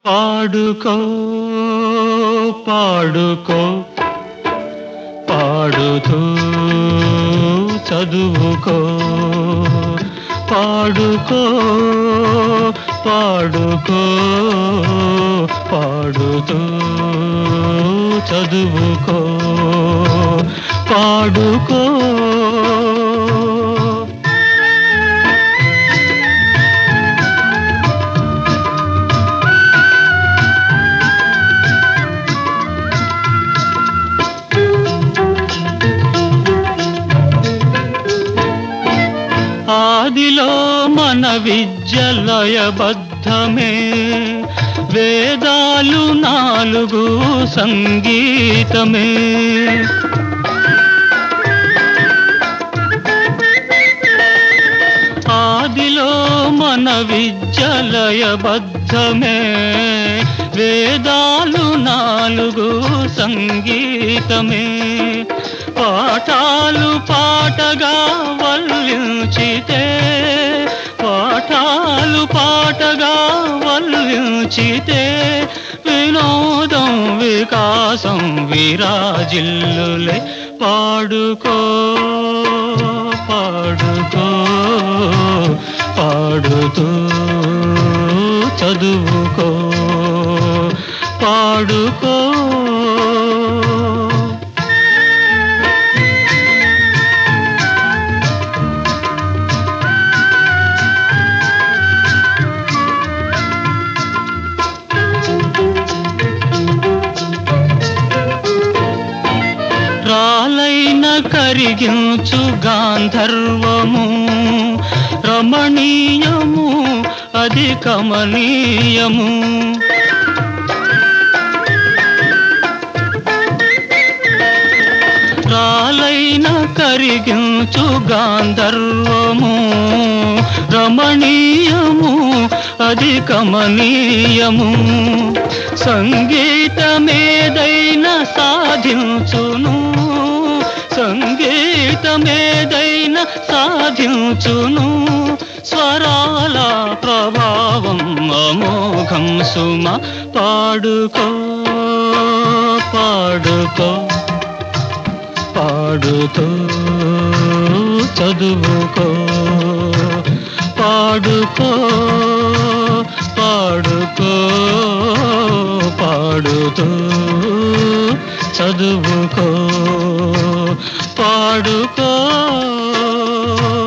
పాడుకో పాడుకో పాడుతూ చదువుకో పాడుకో పాడుకో పాడుతూ చదువుకో పాడుకో ఆదిలో మన విద్యలయబద్ధమే వేదాలు నాలుగు సంగీతమే ఆదిలో మన విద్యలయబద్ధమే వేదాలు నాలుగు సంగీతమే పాఠాలు పాటగా వల్లించితే పాఠాలు పాటగా వల్లించితే వినోదం వికాసం విరాజిల్లులే పాడుకో పాడుకో పాడుతూ చదువుకో పాడుకో రాలైన కరిగించు గాంధర్వము రమణీయము అది కమనీయము రాలైన కరిగించు గాంధర్వము రమణీయము అది కమనీయము సంగీతమేదైనా సాధించును సంగీతమేదైనా సాధించును స్వరాల ప్రభావం అమోఘం సుమ పాడుకో పాడుకో పాడుతూ చదువుకో పాడుకో పాడుకో పాడుతూ చదువుకో పాడుకో